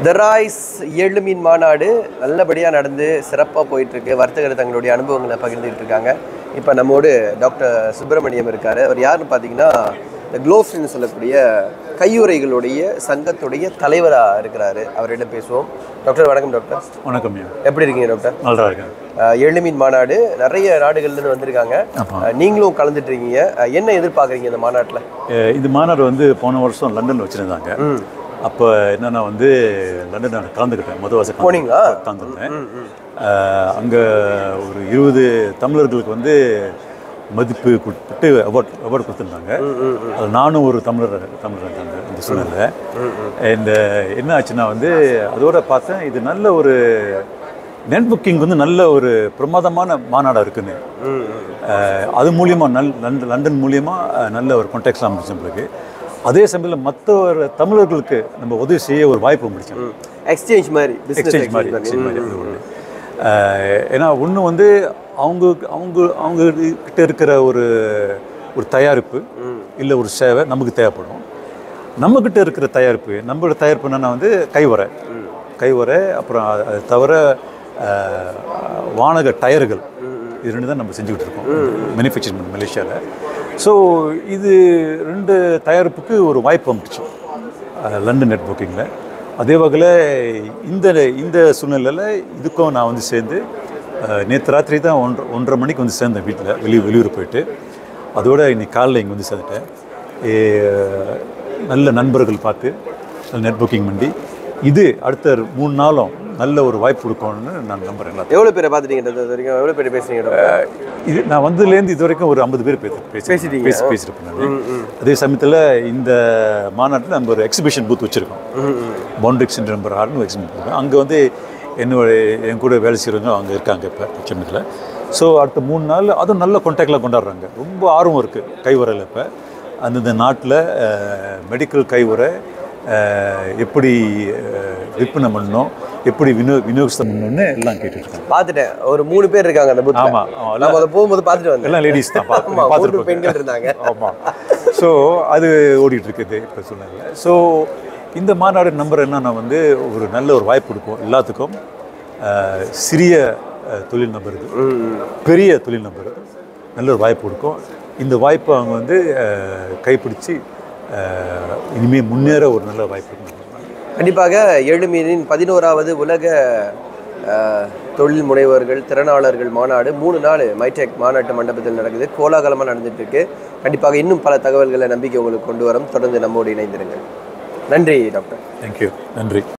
தெராய்ஸ் ஏழு மீன் மாநாடு நல்லபடியாக நடந்து சிறப்பாக போயிட்டுருக்கு வர்த்தகர் தங்களுடைய அனுபவங்களை பகிர்ந்துகிட்டு இருக்காங்க இப்போ நம்மோடு டாக்டர் சுப்பிரமணியம் இருக்கார் அவர் யாருன்னு பார்த்தீங்கன்னா இந்த க்ளோவ்ஸ்னு சொல்லக்கூடிய கையுறைகளுடைய சங்கத்துடைய தலைவராக இருக்கிறாரு அவரிடம் பேசுவோம் டாக்டர் வணக்கம் டாக்டர் வணக்கம் ஐயா எப்படி இருக்கீங்க டாக்டர் நல்லா இருக்கேன் அஹ், ஏழு மீன் மாநாடு நிறைய நாடுகள்லேருந்து வந்திருக்காங்க ஆமா. அஹ், நீங்களும் கலந்துட்டு இருக்கீங்க அஹ், என்ன எதிர்பார்க்குறீங்க இந்த மாநாட்டில் அஹ் இது மாநாடு வந்து போன வருஷம் லண்டனில் வச்சுருந்தாங்க அப்போ என்னன்னா வந்து லண்டன் நான் கலந்துக்கிட்டேன் முத வருஷம் போனீங்களா? கலந்துருந்தேன் அங்கே ஒரு இருபது தமிழர்களுக்கு வந்து மதிப்பு கொடுத்துட்டு அவார்ட் அவார்டு கொடுத்துருந்தாங்க அது நானும் ஒரு தமிழர் தமிழர் இருந்தாங்க இந்த சூழ்நிலை இந்த என்ன ஆச்சுன்னா வந்து அதோட பார்த்தேன் இது நல்ல ஒரு நெட் புக்கிங் வந்து நல்ல ஒரு பிரமாதமான மாநாடாக இருக்குன்னு அஹ் அது மூலியமா நல் லண்டன் லண்டன் மூலியமா அஹ் நல்ல ஒரு கான்டாக்ட்ஸ் அமைச்சு நம்மளுக்கு அதே சமயத்தில் மற்ற தமிழர்களுக்கு நம்ம உதவி செய்ய ஒரு வாய்ப்பு முடிச்சோம் எக்ஸ்சேஞ்ச் மாதிரி business எக்ஸ்சேஞ்ச் மாதிரி exchange exchange மாதிரி அது ஒண்ணு. அஹ் ஏன்னா ஒன்று வந்து அவங்க அவங்க அவங்க கிட்ட இருக்கிற ஒரு ஒரு தயாரிப்பு இல்லை ஒரு சேவை நமக்கு தேவைப்படும் நம்மக்கிட்ட இருக்கிற தயாரிப்பு நம்மளோட தயாரிப்பு என்னன்னா வந்து கைவரை கைவரை அப்புறம் அது அது தவிர அஹ், வானக டயர்கள் இது ரெண்டு தான் நம்ம செஞ்சுக்கிட்டு இருக்கோம் மேனுஃபேக்சரிங் பண்ண மலேசியாவில் ஸோ இது ரெண்டு தயாரிப்புக்கு ஒரு வாய்ப்பு அமைச்சு லண்டன் நெட் புக்கிங்கில் அதே வகையில் இந்த இந்த சூழ்நிலையில் இதுக்கும் நான் வந்து சேர்ந்து நேற்று ராத்திரி தான் ஒன்றரை ஒன்றரை மணிக்கு வந்து சேர்ந்தேன் வீட்டில் வெளியே வெளியூர் போயிட்டு அதோட இன்னைக்கு காலைல இங்கே வந்து சேர்ந்துட்டேன் ஏ, நல்ல நண்பர்கள் பார்த்து நெட் புக்கிங் பண்ணி இது அடுத்த மூணு நாளும் நல்ல ஒரு வாய்ப்பு கொடுக்கும்னு நான் நம்புகிறேன் எல்லாத்தையும். எவ்வளோ பேரை பார்த்துட்டீங்க டாக்டர் இது வரைக்கும் எவ்வளோ பேர் பேசுறீங்க டாக்டர் இது நான் வந்ததுலேருந்து இது வரைக்கும் ஒரு ஐம்பது பேர் பேசி பேசி பேசிட்டீங்க. பேசி பேசியிருப்பேன் நான் அதே சமயத்தில் இந்த மாநாட்டில் நம்ம ஒரு எக்ஸிபிஷன் பூத் வச்சுருக்கோம் பவுண்டரிக்ஸ் நம்பர் ஆறுனு எக்ஸிபிஷன் பூத் அங்கே வந்து என்னோட என் கூட வேலை செய்கிறவங்க அங்கே இருக்காங்க இப்போ சென்னையில் ஸோ அடுத்த மூணு நாள் அதுவும் நல்ல கான்டாக்டில் கொண்டாடுறாங்க ரொம்ப ஆர்வம் இருக்குது கைவரையில் இப்போ அந்தந்த நாட்டில் மெடிக்கல் கைவுறை அஹ், எப்படி அஹ், விற்பனை பண்ணணும் எப்படி விநியோ விநியோகஸ்தம் பண்ணணும்னு எல்லாம் கேட்டுருக்காங்க பார்த்துட்டேன் ஒரு மூணு பேர் இருக்காங்க அந்த பூத்ல ஆமா, ஆமா. நம்ம அதை போகும்போது பார்த்துட்டு வந்தேன் எல்லாம் லேடிஸ் தான் ஆமா, மூன்று பார்த்துருப்பேன் பெண்கள் இருந்தாங்க ஆமாம் ஸோ அது ஓடிட்டு இருக்குது இப்போ சூழ்நிலை ஸோ இந்த மாநாடு நம்பர் என்னன்னா வந்து ஒரு நல்ல ஒரு வாய்ப்பு கொடுக்கும் எல்லாத்துக்கும் அஹ், சிறிய அஹ், தொழில் நபருக்கு பெரிய தொழில் நபருக்கு நல்ல ஒரு வாய்ப்பு கொடுக்கும் இந்த வாய்ப்பை அவங்க வந்து அஹ், கைப்பிடிச்சு அஹ், இனிமே முன்னேற ஒரு நல்ல வாய்ப்பு இருக்கும் கண்டிப்பாக ஏழு மீனின் பதினோராவது உலக அஹ், தொழில் முனைவோர்கள் திறனாளர்கள் மாநாடு மூணு நாள் மைடெக் மாநாட்டு மண்டபத்தில் நடக்குது கோலாகலமாக நடந்துட்டு இருக்கு கண்டிப்பாக இன்னும் பல தகவல்களை நம்பிக்கை உங்களுக்கு கொண்டு வரும் தொடர்ந்து நம்மோடு இணைந்திருங்கள் நன்றி டாக்டர் தேங்க்யூ நன்றி